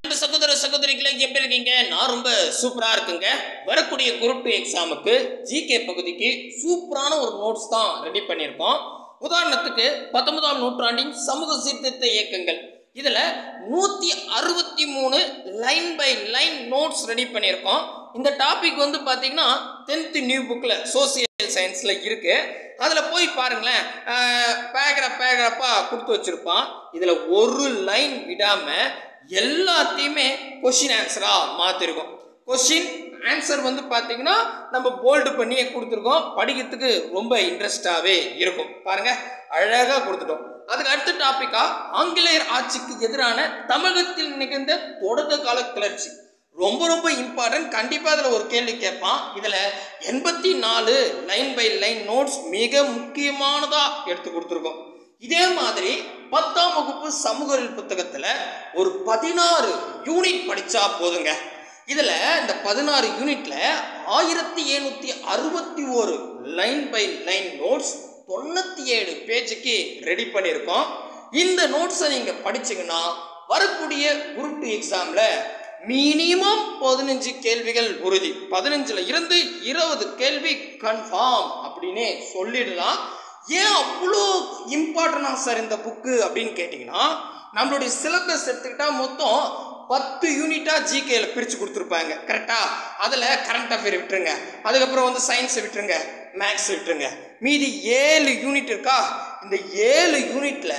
அன்பு சகோதர சகோதரிகளே எப்படி இருக்கீங்க நான் ரொம்ப சூப்பரா இருக்குங்க வரக்கூடிய குரூப் டூ எக்ஸாமுக்கு ஜிகே பகுதிக்கு சூப்பரான ஒரு நோட்ஸ் தான் ரெடி பண்ணியிருக்கோம் உதாரணத்துக்கு பத்தொன்பதாம் நூற்றாண்டின் சமூக சீர்திருத்த இயக்கங்கள் இதுல நூத்தி அறுபத்தி மூணு line by line notes ready பண்ணியிருக்கோம் இந்த டாபிக் வந்து பாத்தீங்கன்னா டென்த் நியூ புக்ல சோசியல் சயின்ஸ்ல இருக்கு அதுல போய் பாருங்களேன் பேராகிராஃப் பேராகிராஃபா கொடுத்து வச்சிருப்பான் இதுல ஒரு லைன் விடாம எல்லாத்தையுமே கொஷின் ஆன்சரா மாத்திருக்கோம் கொஷின் ஆன்சர் வந்து பார்த்தீங்கன்னா நம்ம போல்டு பண்ணியே கொடுத்துருக்கோம் படிக்கிறதுக்கு ரொம்ப இன்ட்ரெஸ்டாகவே இருக்கும் பாருங்க அழகாக கொடுத்துட்டோம் அதுக்கு அடுத்த டாப்பிக்கா ஆங்கிலேயர் ஆட்சிக்கு எதிரான தமிழகத்தில் நிகழ்ந்த தொடக்க கால கிளர்ச்சி ரொம்ப ரொம்ப இம்பார்ட்டன்ட் கண்டிப்பாக அதில் ஒரு கேள்வி கேட்பான் இதில் எண்பத்தி நாலு லைன் பை லைன் நோட்ஸ் மிக முக்கியமானதாக எடுத்து கொடுத்துருக்கோம் இதே மாதிரி பத்தாம் வகுப்பு சமூகவியல் புத்தகத்தில் ஒரு பதினாறு யூனிட் படித்தா போதுங்க இதில் இந்த பதினாறு யூனிட்ல ஆயிரத்தி எழுநூற்றி அறுபத்தி ஒரு லைன் பை லைன் நோட்ஸ் தொண்ணூற்றி ஏழு பேஜுக்கு ரெடி பண்ணியிருக்கோம் இந்த நோட்ஸை நீங்கள் படிச்சீங்கன்னா வரக்கூடிய குரூப் டூ எக்ஸாமில் மினிமம் பதினஞ்சு கேள்விகள் உறுதி பதினஞ்சுல இருந்து இருபது கேள்வி கன்ஃபார்ம் அப்படின்னே சொல்லிடலாம் ஏன் அவ்வளோ இம்பார்ட்டனா சார் இந்த புக்கு அப்படின்னு கேட்டிங்கன்னா நம்மளுடைய சிலபஸ் எடுத்துக்கிட்டா மொத்தம் பத்து யூனிட்டா ஜிகேல பிரித்து கொடுத்துருப்பாங்க கரெக்டா அதில் கரண்ட் அஃபேர் விட்டுருங்க அதுக்கப்புறம் வந்து சயின்ஸ் விட்டுருங்க மேக்ஸ் விட்டுருங்க மீதி ஏழு யூனிட் இருக்கா இந்த ஏழு யூனிட்ல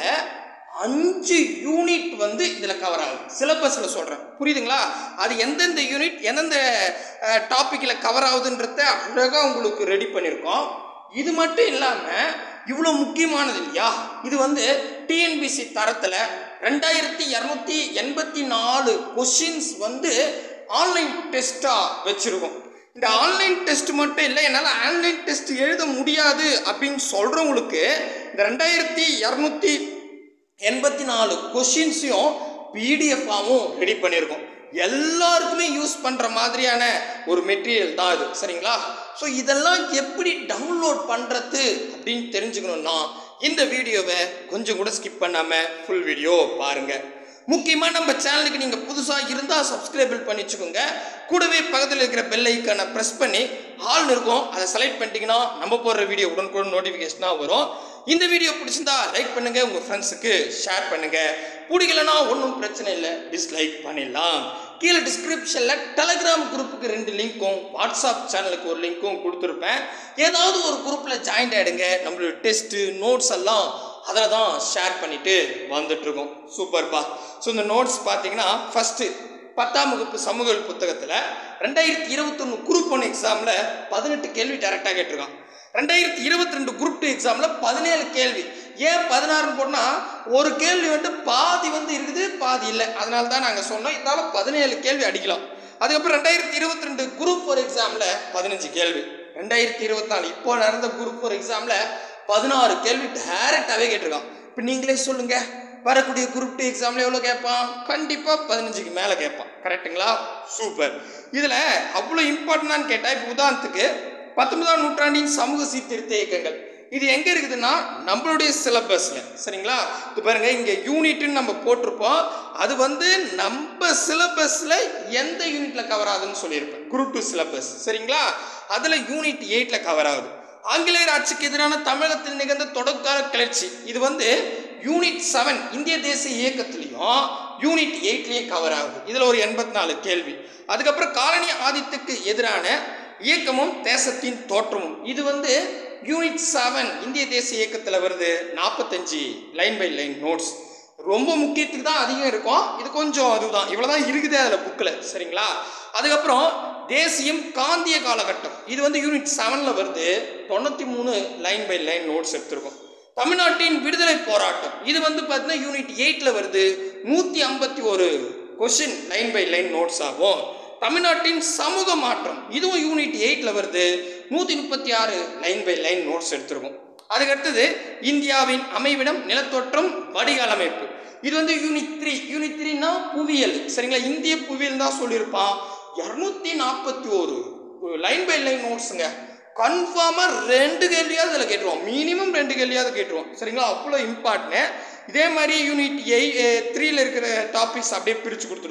அஞ்சு யூனிட் வந்து இதில் கவர் ஆகுது சிலபஸில் சொல்கிறேன் புரியுதுங்களா அது எந்தெந்த யூனிட் எந்தெந்த டாப்பிக்கில் கவர் ஆகுதுன்றத அழகாக உங்களுக்கு ரெடி பண்ணியிருக்கோம் இது மட்டும் இல்லாமல் இவ்வளோ முக்கியமானது இல்லையா இது வந்து டிஎன்பிசி தரத்தில் ரெண்டாயிரத்தி இரநூத்தி எண்பத்தி நாலு கொஷின்ஸ் வந்து ஆன்லைன் டெஸ்ட்டாக வச்சுருக்கோம் இந்த ஆன்லைன் டெஸ்ட் மட்டும் இல்லை என்னால் ஆன்லைன் டெஸ்ட் எழுத முடியாது அப்படின்னு சொல்கிறவங்களுக்கு இந்த ரெண்டாயிரத்தி இரநூத்தி எண்பத்தி நாலு கொஷின்ஸையும் பிடிஎஃபாகவும் ரெடி பண்ணியிருக்கோம் எல்லாருக்குமே யூஸ் பண்ணுற மாதிரியான ஒரு மெட்டீரியல் தான் இது சரிங்களா ஸோ இதெல்லாம் எப்படி டவுன்லோட் பண்ணுறது அப்படின்னு தெரிஞ்சுக்கணுன்னா இந்த வீடியோவை கொஞ்சம் கூட ஸ்கிப் பண்ணாமல் ஃபுல் வீடியோ பாருங்கள் முக்கியமாக நம்ம சேனலுக்கு நீங்கள் புதுசாக இருந்தால் சப்ஸ்கிரைபிள் பண்ணி வச்சுக்கோங்க கூடவே பக்கத்தில் இருக்கிற பெல் ஐக்கானை ப்ரெஸ் பண்ணி ஆல்னு இருக்கும் அதை செலக்ட் பண்ணிட்டீங்கன்னா நம்ம போடுற வீடியோ உடனுக்குடன் நோட்டிஃபிகேஷனாக வரும் இந்த வீடியோ பிடிச்சிருந்தா லைக் பண்ணுங்க உங்க ஃப்ரெண்ட்ஸுக்கு ஷேர் பண்ணுங்க பிடிக்கலனா ஒன்றும் பிரச்சனை இல்லை டிஸ்லைக் பண்ணிடலாம் கீழே டிஸ்கிரிப்ஷனில் டெலகிராம் குரூப்புக்கு ரெண்டு லிங்க்கும் வாட்ஸ்அப் சேனலுக்கு ஒரு லிங்க்கும் கொடுத்துருப்பேன் ஏதாவது ஒரு குரூப்பில் ஜாயின் ஆகிடுங்க நம்மளோட டெஸ்ட்டு நோட்ஸ் எல்லாம் அதில் தான் ஷேர் பண்ணிட்டு வந்துட்டுருக்கோம் சூப்பர்ப்பா ஸோ இந்த நோட்ஸ் பார்த்தீங்கன்னா ஃபஸ்ட்டு பத்தாம் வகுப்பு சமூகவியல் புத்தகத்தில் ரெண்டாயிரத்தி இருபத்தொன்று குரூப் ஒன் எக்ஸாமில் பதினெட்டு கேள்வி டேரெக்டாக கேட்டிருக்கான் ரெண்டாயிரத்தி இருபத்தி ரெண்டு குரூப் டூ எக்ஸாமில் பதினேழு கேள்வி ஏன் பதினாறுன்னு போனால் ஒரு கேள்வி வந்து பாதி வந்து இருக்குது பாதி இல்லை அதனால தான் நாங்கள் சொன்னோம் இருந்தாலும் பதினேழு கேள்வி அடிக்கலாம் அதுக்கப்புறம் ரெண்டாயிரத்தி இருபத்தி ரெண்டு குரூப் ஃபோர் எக்ஸாமில் பதினஞ்சு கேள்வி ரெண்டாயிரத்தி இருபத்தி நாலு இப்போ நடந்த குரூப் ஃபோர் எக்ஸாமில் பதினாறு கேள்வி டைரெக்டாகவே கேட்டிருக்கான் இப்போ நீங்களே சொல்லுங்கள் வரக்கூடிய குரூப் டூ எக்ஸாமில் எவ்வளோ கேட்பான் கண்டிப்பாக பதினஞ்சுக்கு மேலே கேட்பான் கரெக்டுங்களா சூப்பர் இதில் அவ்வளோ இம்பார்ட்டண்டான்னு கேட்டால் இப்போ உதாரணத்துக்கு பத்தொன்பதாம் நூற்றாண்டின் சமூக சீர்திருத்த இயக்கங்கள் இது எங்கே இருக்குதுன்னா நம்மளுடைய சிலபஸில் சரிங்களா இது பாருங்க இங்கே யூனிட்னு நம்ம போட்டிருப்போம் அது வந்து நம்ம சிலபஸில் எந்த யூனிட்டில் கவர் ஆகுதுன்னு சொல்லியிருப்பேன் குரூப் டூ சிலபஸ் சரிங்களா அதில் யூனிட் எயிட்டில் கவர் ஆகுது ஆங்கிலேயர் ஆட்சிக்கு எதிரான தமிழகத்தில் நிகழ்ந்த தொடக்கால கிளர்ச்சி இது வந்து யூனிட் செவன் இந்திய தேசிய இயக்கத்திலையும் யூனிட் எயிட்லேயும் கவர் ஆகுது இதில் ஒரு எண்பத்தி நாலு கேள்வி அதுக்கப்புறம் காலனி ஆதித்துக்கு எதிரான இயக்கமும் தேசத்தின் தோற்றமும் இது வந்து யூனிட் செவன் இந்திய தேசிய இயக்கத்தில் வருது நாற்பத்தஞ்சு லைன் பை லைன் நோட்ஸ் ரொம்ப முக்கியத்துக்கு தான் அதிகம் இருக்கும் இது கொஞ்சம் அதுதான் இவ்வளோ தான் இருக்குது அதில் புக்கில் சரிங்களா அதுக்கப்புறம் தேசியம் காந்திய காலகட்டம் இது வந்து யூனிட் செவனில் வருது தொண்ணூற்றி மூணு லைன் பை லைன் நோட்ஸ் எடுத்திருக்கோம் தமிழ்நாட்டின் விடுதலை போராட்டம் இது வந்து பார்த்தீங்கன்னா யூனிட் எயிட்டில் வருது நூற்றி ஐம்பத்தி ஒரு question line by line notes ஆகும் தமிழ்நாட்டின் சமூக மாற்றம் இதுவும் யூனிட் எயிட்டில் வருது நூற்றி முப்பத்தி ஆறு லைன் பை லைன் நோட்ஸ் எடுத்திருக்கோம் அதுக்கடுத்தது இந்தியாவின் அமைவிடம் நிலத்தோற்றம் வடிகால் அமைப்பு இது வந்து யூனிட் த்ரீ யூனிட் த்ரீனா புவியியல் சரிங்களா இந்திய புவியியல் தான் சொல்லியிருப்பான் இரநூத்தி நாற்பத்தி ஒரு லைன் பை லைன் நோட்ஸுங்க கன்ஃபார்மாக ரெண்டு கேள்வியாவது இதில் கேட்டுருவோம் மினிமம் ரெண்டு கேள்வியாவது கேட்டுருவோம் சரிங்களா அவ்வளோ இம்பார்ட்டன்ட் இதே மாதிரி யூனிட் எய் த்ரீல இருக்கிற டாபிக்ஸ் அப்படியே பிரித்து கொடுத்துடும்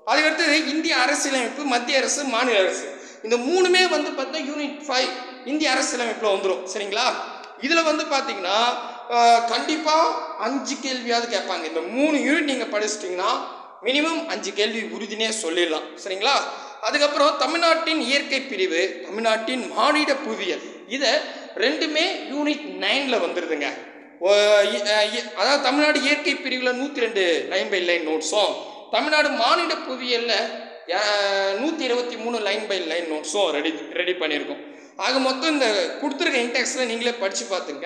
அதுக்கடுத்தது இந்திய அரசியலமைப்பு மத்திய அரசு மாநில அரசு இந்த மூணுமே வந்து பார்த்தீங்கன்னா யூனிட் ஃபைவ் இந்திய அரசியலமைப்பில் வந்துடும் சரிங்களா இதில் வந்து பார்த்தீங்கன்னா கண்டிப்பாக அஞ்சு கேள்வியாவது கேட்பாங்க இந்த மூணு யூனிட் நீங்கள் படிச்சிட்டிங்கன்னா மினிமம் அஞ்சு கேள்வி உறுதினே சொல்லிடலாம் சரிங்களா அதுக்கப்புறம் தமிழ்நாட்டின் இயற்கை பிரிவு தமிழ்நாட்டின் மானிட புவியியல் இதை ரெண்டுமே யூனிட் நைனில் வந்துடுதுங்க ஓ, இ- அஹ் இ- அதாவது தமிழ்நாடு இயற்கை பிரிவில் நூற்றி ரெண்டு லைன் பை லைன் நோட்ஸும் தமிழ்நாடு மானிட புவியியலில் நூற்றி இருபத்தி மூணு லைன் பை லைன் நோட்ஸும் ரெடி ரெடி பண்ணியிருக்கோம் ஆக மொத்தம் இந்த கொடுத்துருக்க இன்டெக்ஸில் நீங்களே படித்து பார்த்துங்க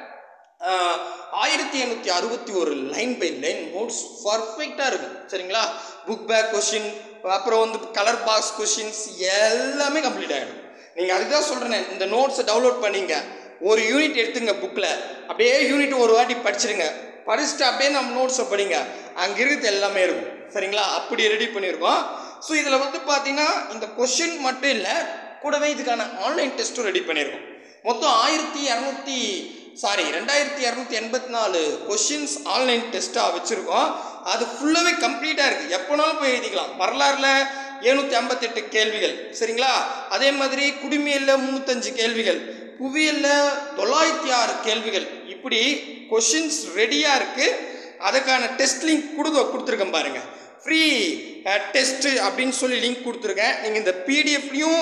ஆயிரத்தி எண்ணூற்றி அறுபத்தி ஒரு லைன் பை லைன் நோட்ஸ் பர்ஃபெக்டாக இருக்கும் சரிங்களா புக் பேக் கொஷின் அப்புறம் வந்து கலர் பாக்ஸ் கொஷின்ஸ் எல்லாமே கம்ப்ளீட் ஆகிடும் நீங்கள் அதுக்கு தான் சொல்கிறேன் இந்த நோட்ஸை டவுன்லோட் பண்ணிங்க ஒரு யூனிட் எடுத்துங்க புக்கில் அப்படியே யூனிட் ஒரு வாட்டி படிச்சிடுங்க படிச்சுட்டு அப்படியே நம்ம நோட்ஸை படிங்க அங்கே இருக்கிறது எல்லாமே இருக்கும் சரிங்களா அப்படி ரெடி பண்ணியிருக்கோம் ஸோ இதில் வந்து பார்த்தீங்கன்னா இந்த கொஷின் மட்டும் இல்லை கூடவே இதுக்கான ஆன்லைன் டெஸ்ட்டும் ரெடி பண்ணியிருக்கோம் மொத்தம் ஆயிரத்தி இரநூத்தி சாரி ரெண்டாயிரத்தி இரநூத்தி எண்பத்தி நாலு கொஷின்ஸ் ஆன்லைன் டெஸ்ட்டாக வச்சுருக்கோம் அது ஃபுல்லாகவே கம்ப்ளீட்டாக இருக்குது எப்போனாலும் போய் எழுதிக்கலாம் வரலாறுல எழுநூற்றி ஐம்பத்தெட்டு கேள்விகள் சரிங்களா அதே மாதிரி குடிமையில் முந்நூற்றஞ்சு கேள்விகள் புவியியலில் தொள்ளாயிரத்தி ஆறு கேள்விகள் இப்படி கொஷின்ஸ் ரெடியாக இருக்குது அதுக்கான டெஸ்ட் லிங்க் கொடுத்து கொடுத்துருக்கேன் பாருங்கள் ஃப்ரீ டெஸ்ட்டு அப்படின்னு சொல்லி லிங்க் கொடுத்துருக்கேன் நீங்கள் இந்த பிடிஎஃப்லையும்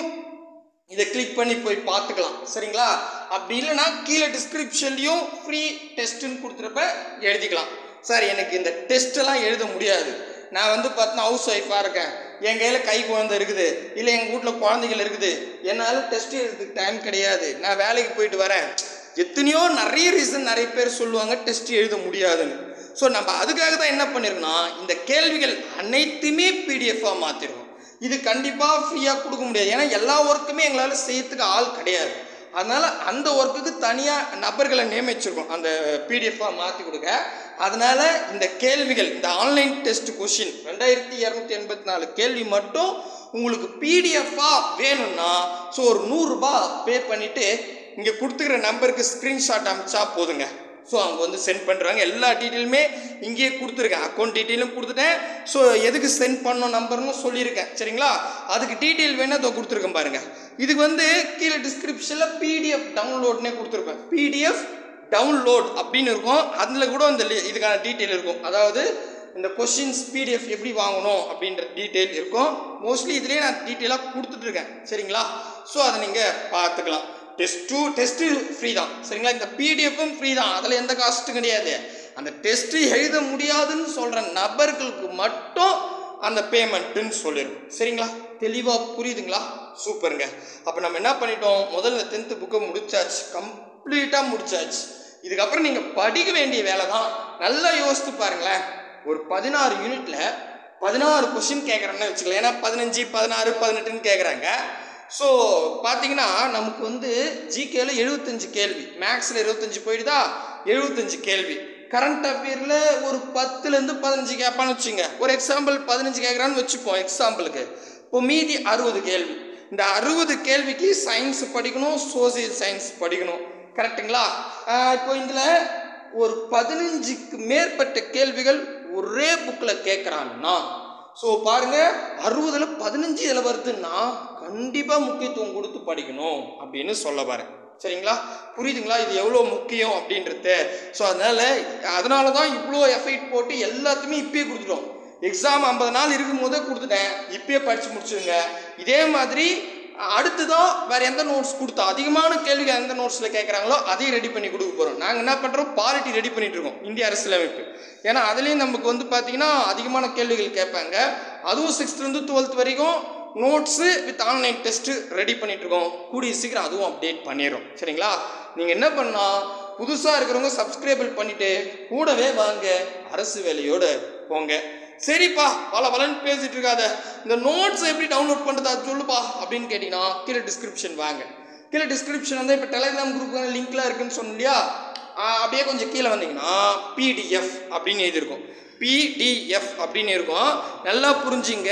இதை கிளிக் பண்ணி போய் பார்த்துக்கலாம் சரிங்களா அப்படி இல்லைன்னா கீழே டிஸ்கிரிப்ஷன்லையும் ஃப்ரீ டெஸ்ட்டுன்னு கொடுத்துருப்ப எழுதிக்கலாம் சார் எனக்கு இந்த டெஸ்ட்டெல்லாம் எழுத முடியாது நான் வந்து பார்த்தீங்கன்னா ஹவுஸ் ஒய்ஃபாக இருக்கேன் என் கையில் கை குழந்தை இருக்குது இல்லை எங்கள் வீட்டில் குழந்தைகள் இருக்குது என்னால் டெஸ்ட் எழுதுறதுக்கு டைம் கிடையாது நான் வேலைக்கு போயிட்டு வரேன் எத்தனையோ நிறைய ரீசன் நிறைய பேர் சொல்லுவாங்க டெஸ்ட் எழுத முடியாதுன்னு ஸோ நம்ம அதுக்காக தான் என்ன பண்ணிருக்கோம்னா இந்த கேள்விகள் அனைத்துமே பிடிஎஃபாக மாற்றிருக்கோம் இது கண்டிப்பாக ஃப்ரீயாக கொடுக்க முடியாது ஏன்னா எல்லா ஒர்க்குமே எங்களால் செய்யறதுக்கு ஆள் கிடையாது அதனால் அந்த ஒர்க்குக்கு தனியாக நபர்களை நியமிச்சிருக்கோம் அந்த பிடிஎஃபாக மாற்றி கொடுக்க அதனால் இந்த கேள்விகள் இந்த ஆன்லைன் டெஸ்ட் கொஷின் ரெண்டாயிரத்தி இரநூத்தி எண்பத்தி நாலு கேள்வி மட்டும் உங்களுக்கு பிடிஎஃபாக வேணும்னா ஸோ ஒரு நூறுரூபா பே பண்ணிவிட்டு இங்கே கொடுத்துக்கிற நம்பருக்கு ஸ்க்ரீன்ஷாட் அனுப்பிச்சா போதுங்க ஸோ அவங்க வந்து சென்ட் பண்ணுறாங்க எல்லா டீட்டெயிலுமே இங்கேயே கொடுத்துருக்கேன் அக்கௌண்ட் டீட்டெயிலும் கொடுத்துட்டேன் ஸோ எதுக்கு சென்ட் பண்ணணும் நம்பர்னு சொல்லியிருக்கேன் சரிங்களா அதுக்கு டீட்டெயில் வேணால் அதை கொடுத்துருக்கேன் பாருங்கள் இதுக்கு வந்து கீழே டிஸ்கிரிப்ஷனில் பிடிஎஃப் டவுன்லோட்னே கொடுத்துருப்பேன் பிடிஎஃப் டவுன்லோட் அப்படின்னு இருக்கும் அதில் கூட இந்த li- இதுக்கான டீட்டெயில் இருக்கும் அதாவது இந்த கொஷின்ஸ் பிடிஎஃப் எப்படி வாங்கணும் அப்படின்ற டீட்டெயில் இருக்கும் மோஸ்ட்லி இதுலேயே நான் டீட்டெயிலாக கொடுத்துட்ருக்கேன் சரிங்களா ஸோ அதை நீங்கள் பார்த்துக்கலாம் டெஸ்ட்டு டெஸ்ட்டு ஃப்ரீ தான் சரிங்களா இந்த பிடிஎஃப்பும் ஃப்ரீ தான் அதில் எந்த காஸ்ட்டும் கிடையாது அந்த டெஸ்ட்டு எழுத முடியாதுன்னு சொல்கிற நபர்களுக்கு மட்டும் அந்த பேமெண்ட்டுன்னு சொல்லியிருக்கோம் சரிங்களா தெளிவாக புரியுதுங்களா சூப்பருங்க அப்போ நம்ம என்ன பண்ணிட்டோம் முதல்ல டென்த்து புக்கை முடிச்சாச்சு கம்ப்ளீட்டாக முடிச்சாச்சு இதுக்கப்புறம் நீங்கள் படிக்க வேண்டிய வேலை தான் நல்லா யோசித்து பாருங்களேன் ஒரு பதினாறு யூனிட்ல பதினாறு கொஷின் கேட்குறேன்னு வச்சுக்கலாம் ஏன்னா பதினஞ்சு பதினாறு பதினெட்டுன்னு கேட்குறாங்க ஸோ பார்த்தீங்கன்னா நமக்கு வந்து ஜிகேல எழுபத்தஞ்சு கேள்வி மேக்ஸில் இருபத்தஞ்சு போயிடுதா எழுபத்தஞ்சு கேள்வி கரண்ட் அஃபேரில் ஒரு பத்துலேருந்து பதினஞ்சு கேட்பான்னு வச்சுங்க ஒரு எக்ஸாம்பிள் பதினஞ்சு கேட்குறான்னு வச்சுப்போம் எக்ஸாம்பிளுக்கு இப்போ மீதி அறுபது கேள்வி இந்த அறுபது கேள்விக்கு சயின்ஸ் படிக்கணும் சோசியல் சயின்ஸ் படிக்கணும் கரெக்ட்டுங்களா ஆஹ் இப்போ இதில் ஒரு பதினஞ்சுக்கு மேற்பட்ட கேள்விகள் ஒரே புக்கில் கேட்குறான்னா ஸோ பாருங்க அறுபதுல பதினஞ்சு இதில் வருதுன்னா கண்டிப்பாக முக்கியத்துவம் கொடுத்து படிக்கணும் அப்படின்னு சொல்ல வரேன் சரிங்களா புரியுதுங்களா இது எவ்வளோ முக்கியம் அப்படின்றது ஸோ அதனால அதனால தான் இவ்வளோ எஃபைட் போட்டு எல்லாத்தையுமே இப்பயே கொடுத்துட்டோம் எக்ஸாம் ஐம்பது நாள் இருக்கும் போதே கொடுத்துட்டேன் இப்பயே படித்து முடிச்சுடுங்க இதே மாதிரி அடுத்ததான் வேற எந்த நோட்ஸ் கொடுத்தா அதிகமான கேள்விகள் எந்த நோட்ஸில் கேட்குறாங்களோ அதையும் ரெடி பண்ணி கொடுக்க போகிறோம் நாங்கள் என்ன பண்ணுறோம் பாலிட்டி ரெடி பண்ணிட்டு இருக்கோம் இந்திய அரசியலமைப்பு ஏன்னா அதுலேயும் நமக்கு வந்து பார்த்தீங்கன்னா அதிகமான கேள்விகள் கேட்பாங்க அதுவும் சிக்ஸ்த்லேருந்து டுவெல்த் வரைக்கும் notes with online test ready பண்ணிட்டு இருக்கோம் கூடிய சீக்கிரம் அதுவும் அப்டேட் பண்ணிடுறோம் சரிங்களா நீங்கள் என்ன பண்ணால் புதுசாக இருக்கிறவங்க சப்ஸ்கிரைபிள் பண்ணிட்டு கூடவே வாங்க அரசு வேலையோடு போங்க சரிப்பா பல பலன் பேசிட்டு இருக்காத இந்த நோட்ஸ் எப்படி டவுன்லோட் பண்ணுறது அது சொல்லுப்பா அப்படின்னு கேட்டிங்கன்னா கீழே டிஸ்கிரிப்ஷன் வாங்க கீழே டிஸ்கிரிப்ஷன் வந்து இப்போ டெலிகிராம் குரூப் லிங்க்லாம் இருக்குன்னு சொன்னோம் இல்லையா ஆஹ் அப்படியே கொஞ்சம் கீழே வந்தீங்கன்னா பிடிஎஃப் அப்படின்னு எழுதியிருக்கும் பிடிஎஃப் அப்படின்னு இருக்கும் நல்லா புரிஞ்சுங்க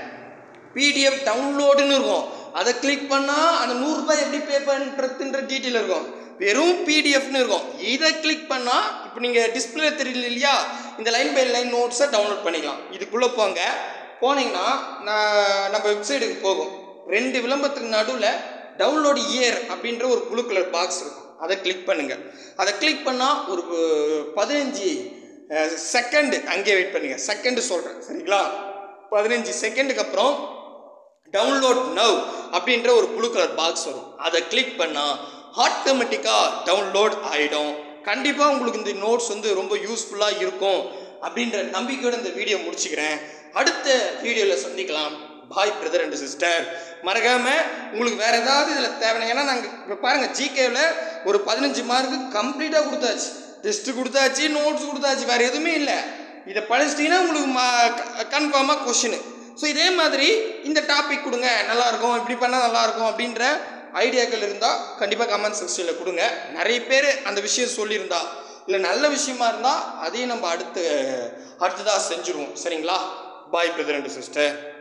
பிடிஎஃப் டவுன்லோடுன்னு இருக்கும் அதை கிளிக் பண்ணால் அந்த நூறுரூபாய் எப்படி பே பண்ணுறதுன்ற டீட்டெயில் இருக்கும் வெறும் பிடிஎஃப்னு இருக்கும் இதை கிளிக் பண்ணால் இப்போ நீங்கள் டிஸ்பிளே தெரியல இல்லையா இந்த லைன் பை லைன் நோட்ஸை டவுன்லோட் பண்ணிக்கலாம் இதுக்குள்ளே போங்க போனீங்கன்னா நான் நம்ம வெப்சைட்டுக்கு போகும் ரெண்டு விளம்பரத்துக்கு நடுவில் டவுன்லோட் இயர் அப்படின்ற ஒரு ப்ளூ கலர் பாக்ஸ் இருக்கும் அதை கிளிக் பண்ணுங்கள் அதை கிளிக் பண்ணால் ஒரு பதினஞ்சு செகண்டு அங்கேயே வெயிட் பண்ணுங்கள் செகண்டு சொல்கிறேன் சரிங்களா பதினஞ்சு செகண்டுக்கு அப்புறம் டவுன்லோட் நவ் அப்படின்ற ஒரு ப்ளூ கலர் பாக்ஸ் வரும் அதை கிளிக் பண்ணால் ஆட்டோமேட்டிக்காக டவுன்லோட் ஆகிடும் கண்டிப்பாக உங்களுக்கு இந்த நோட்ஸ் வந்து ரொம்ப யூஸ்ஃபுல்லாக இருக்கும் அப்படின்ற நம்பிக்கையோட இந்த வீடியோ முடிச்சுக்கிறேன் அடுத்த வீடியோவில் சந்திக்கலாம் பாய் பிரதர் அண்ட் சிஸ்டர் மறக்காமல் உங்களுக்கு வேறு ஏதாவது இதில் தேவை ஏன்னா நாங்கள் இப்போ பாருங்கள் ஜிகேவில் ஒரு பதினஞ்சு மார்க்கு கம்ப்ளீட்டாக கொடுத்தாச்சு டெஸ்ட்டு கொடுத்தாச்சு நோட்ஸ் கொடுத்தாச்சு வேறு எதுவுமே இல்லை இதை படிச்சிட்டிங்கன்னா உங்களுக்கு மா கன்ஃபார்மாக கொஷினு ஸோ இதே மாதிரி இந்த டாபிக் கொடுங்க நல்லாயிருக்கும் இப்படி பண்ணால் நல்லாயிருக்கும் அப்படின்ற ஐடியாக்கள் இருந்தால் கண்டிப்பாக கமெண்ட் செக்ஷனில் கொடுங்க நிறைய பேர் அந்த விஷயம் சொல்லியிருந்தா இல்லை நல்ல விஷயமா இருந்தால் அதையும் நம்ம அடுத்து அடுத்ததாக செஞ்சுருவோம் சரிங்களா பாய் பிரதர் அண்ட் சிஸ்டர்